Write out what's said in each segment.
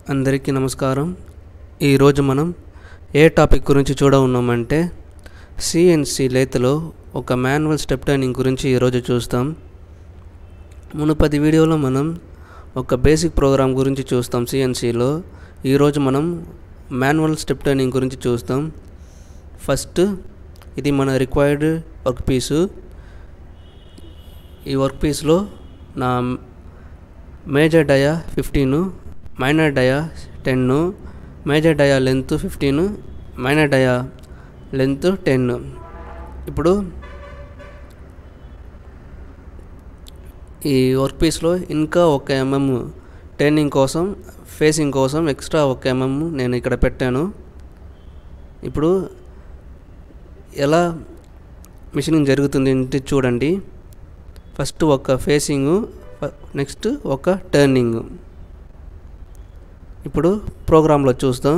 అందరికీ నమస్కారం ఈరోజు మనం ఏ టాపిక్ గురించి చూడ ఉన్నామంటే సిఎన్సి లేతలో ఒక మాన్యువల్ స్టెప్ టర్నింగ్ గురించి ఈరోజు చూస్తాం మునుపటి వీడియోలో మనం ఒక బేసిక్ ప్రోగ్రామ్ గురించి చూస్తాం సిఎన్సిలో ఈరోజు మనం మాన్యువల్ స్టెప్ టర్నింగ్ గురించి చూస్తాం ఫస్ట్ ఇది మన రిక్వైర్డ్ వర్క్ పీసు ఈ వర్క్ పీస్లో నా major dia fifteen minor dia ten major dia length fifteen minor dia length ten ఇప్పుడు ఈ వర్క్ పీస్లో ఇంకా ఒక ఎంఎం టర్నింగ్ కోసం ఫేసింగ్ కోసం ఎక్స్ట్రా ఒక ఎంఎం నేను ఇక్కడ పెట్టాను ఇప్పుడు ఎలా మిషనింగ్ జరుగుతుంది అంటే చూడండి ఫస్ట్ ఒక ఫేసింగ్ నెక్స్ట్ ఒక టర్నింగ్ ఇప్పుడు ప్రోగ్రాంలో చూస్తాం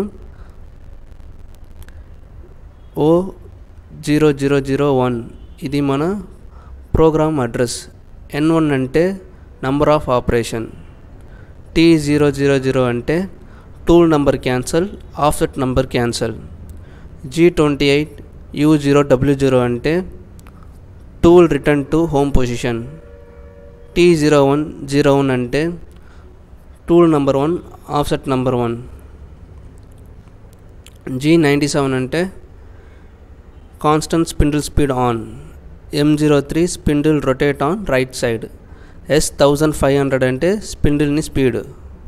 O zero zero zero one ఇది మన ప్రోగ్రామ్ అడ్రస్ ఎన్ వన్ అంటే number of operation T zero zero zero అంటే tool number cancel offset number cancel G twenty eight U zero W zero అంటే tool return to home position T zero one zero one అంటే tool number one offset number one G ninety seven అంటే constant spindle speed on M zero three spindle rotate on right side S thousand five hundred అంటే స్పిండిల్ని speed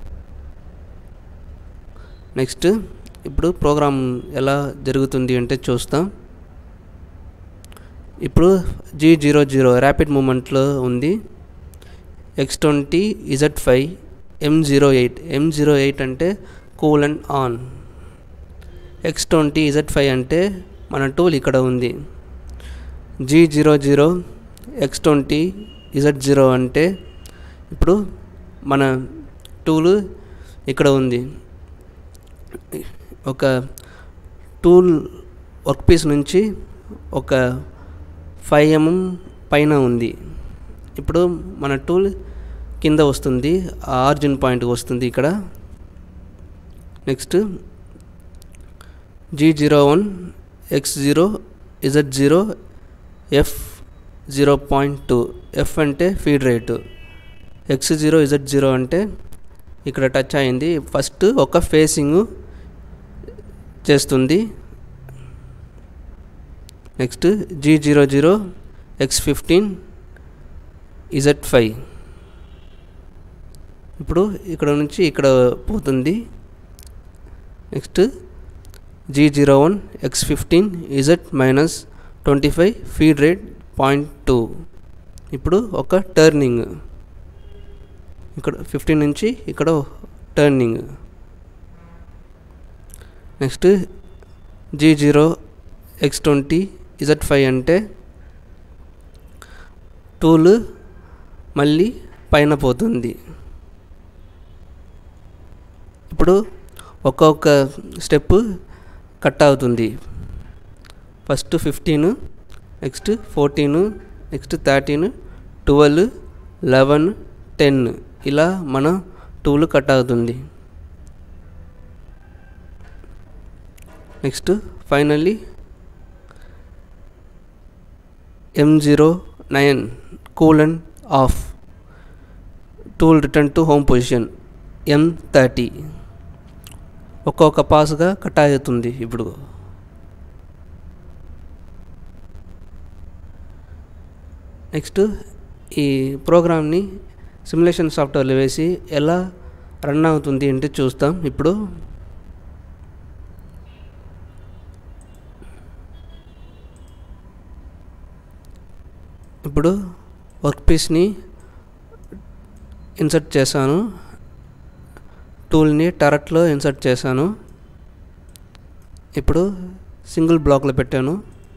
next ఇప్పుడు program ఎలా జరుగుతుంది అంటే చూస్తాం ఇప్పుడు జీ జీరో జీరో ర్యాపిడ్ మూమెంట్లో ఉంది X twenty Z five M zero eight M zero eight అంటే coolant on X twenty Z five అంటే మన టూల్ ఇక్కడ ఉంది G zero zero X twenty Z zero అంటే ఇప్పుడు మన టూల్ ఇక్కడ ఉంది ఒక టూల్ వర్క్ పీస్ నుంచి ఒక ఫైవ్ ఎంఎం పైన ఉంది ఇప్పుడు మన టూల్ కింద వస్తుంది ఆ ఆర్జిన్ పాయింట్ వస్తుంది ఇక్కడ next G zero one X zero Z zero F zero point two F అంటే feed rate X zero Z zero అంటే ఇక్కడ టచ్ అయింది ఫస్ట్ ఒక ఫేసింగ్ చేస్తుంది next G zero zero X fifteen Z five ఇప్పుడు ఇక్కడ నుంచి ఇక్కడ పోతుంది next G zero one X fifteen Z minus twenty five feed rate point two ఇప్పుడు ఒక టర్నింగ్ ఇక్కడ ఫిఫ్టీన్ నుంచి ఇక్కడ turning next G zero X twenty Z five అంటే టూల్ మళ్ళీ పైన పోతుంది ఇప్పుడు ఒక్కొక్క స్టెప్ కట్ అవుతుంది first fifteen next fourteen next thirteen twelve eleven ten ఇలా మన టూల్ కట్ అవుతుంది next finally M zero nine coolant off tool return to home position M thirty ఒక్కొక్క పాస్గా కట్ అవుతుంది ఇప్పుడు నెక్స్ట్ ఈ ప్రోగ్రామ్ని సిమ్యులేషన్ సాఫ్ట్వేర్లో వేసి ఎలా రన్ అవుతుంది అంటే చూస్తాం ఇప్పుడు ఇప్పుడు వర్క్ పీస్ని ఇన్సర్ట్ చేశాను టూల్ని టరట్లో ఇన్సర్ట్ చేశాను ఇప్పుడు సింగిల్ బ్లాక్లో పెట్టాను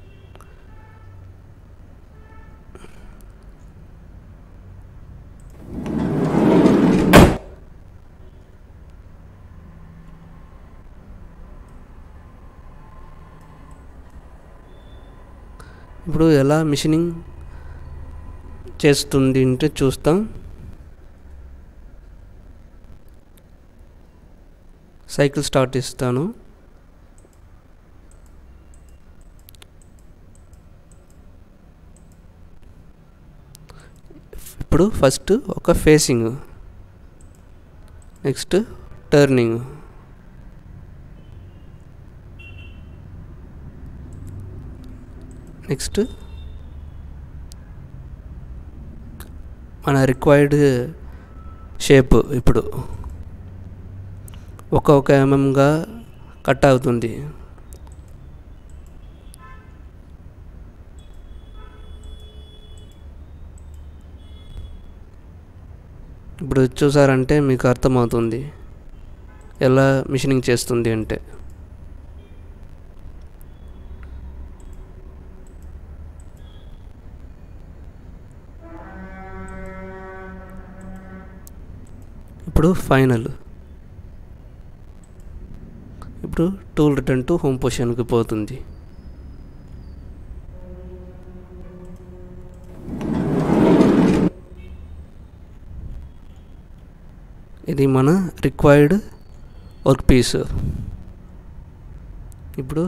ఇప్పుడు ఎలా మిషనింగ్ చేస్తుంది అంటే చూస్తాం సైకిల్ స్టార్ట్ ఇస్తాను ఇప్పుడు ఫస్ట్ ఒక ఫేసింగ్ నెక్స్ట్ టర్నింగ్ నెక్స్ట్ మన రిక్వైర్డ్ షేప్ ఇప్పుడు ఒక్కొక్క ఎంఎంగా కట్ అవుతుంది ఇప్పుడు చూసారంటే మీకు అర్థమవుతుంది ఎలా మిషనింగ్ చేస్తుంది అంటే ఇప్పుడు ఫైనల్ ఇప్పుడు టూల్ రిటర్న్ టు హోమ్ పొజిషన్కి పోతుంది ఇది మన రిక్వైర్డ్ వర్క్ పీస్ ఇప్పుడు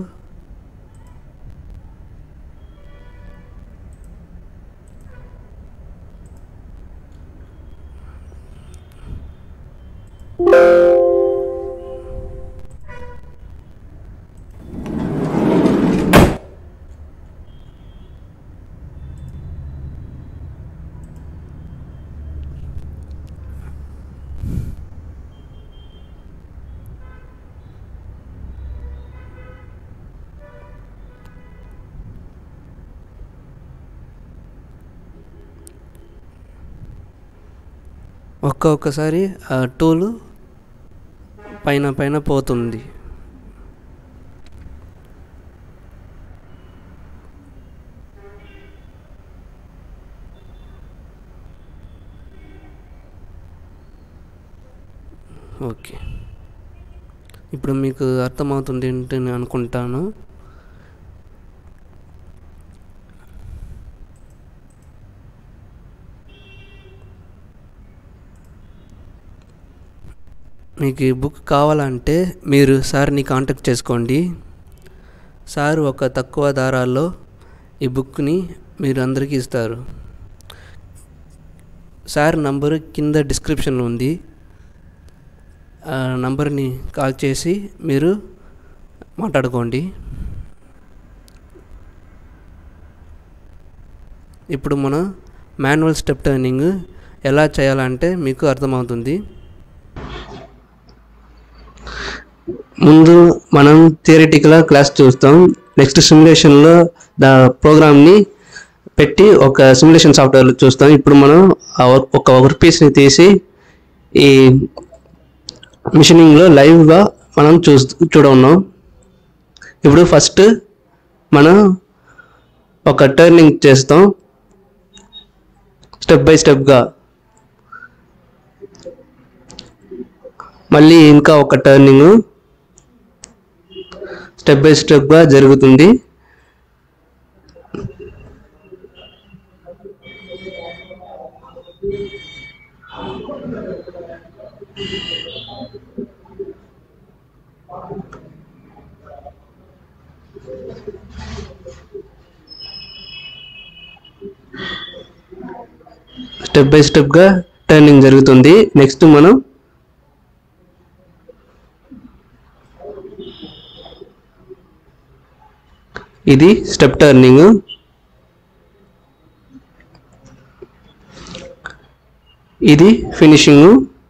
ఒక్కొక్కసారి ఆ టూలు పైన పైన పోతుంది ఓకే ఇప్పుడు మీకు అర్థమవుతుంది ఏంటి నేను అనుకుంటాను మీకు ఈ బుక్ కావాలంటే మీరు సార్ని కాంటాక్ట్ చేసుకోండి సార్ ఒక తక్కువ దారాల్లో ఈ బుక్ని మీరు అందరికీ ఇస్తారు సార్ నంబరు కింద డిస్క్రిప్షన్లో ఉంది ఆ నంబర్ని కాల్ చేసి మీరు మాట్లాడుకోండి ఇప్పుడు మన మాన్యువల్ స్టెప్ టర్నింగ్ ఎలా చేయాలంటే మీకు అర్థమవుతుంది ముందు మనం థియరిటికల్ క్లాస్ చూస్తాం నెక్స్ట్ సిమ్యులేషన్లో దా ప్రోగ్రామ్ని పెట్టి ఒక సిమ్యులేషన్ సాఫ్ట్వేర్లో చూస్తాం ఇప్పుడు మనం ఆ వర్క్ ఒక వర్క్ పీస్ని తీసి ఈ మిషనింగ్లో లైవ్గా మనం చూ చూడన్నాం ఇప్పుడు ఫస్ట్ మనం ఒక టర్నింగ్ చేస్తాం స్టెప్ బై స్టెప్గా మళ్ళీ ఇంకా ఒక టర్నింగ్ స్టెప్ బై స్టెప్గా జరుగుతుంది స్టెప్ బై స్టెప్గా టర్నింగ్ జరుగుతుంది నెక్స్ట్ మనం ఇది స్టెప్ టర్నింగ్ ఇది ఫినిషింగ్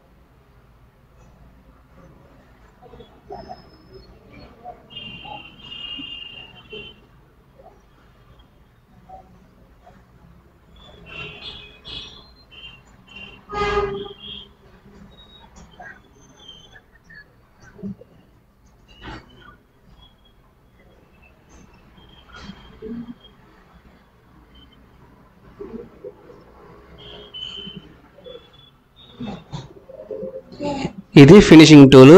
ఇది ఫినిషింగ్ టూల్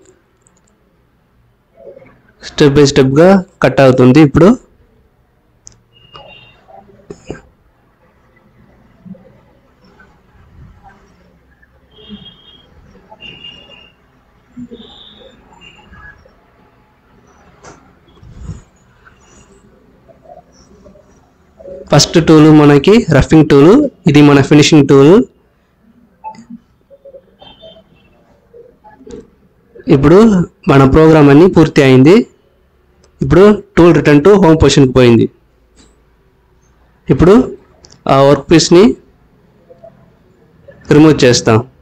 స్టెప్ బై స్టెప్గా కట్ అవుతుంది ఇప్పుడు ఫస్ట్ టూల్ మనకి రఫింగ్ టూల్ ఇది మన ఫినిషింగ్ టూల్ ఇప్పుడు మన ప్రోగ్రామ్ అన్ని పూర్తి అయింది ఇప్పుడు టూల్ రిటర్న్ టు హోమ్ పొజిషన్కి పోయింది ఇప్పుడు ఆ వర్క్ పీస్ని రిమూవ్ చేస్తాం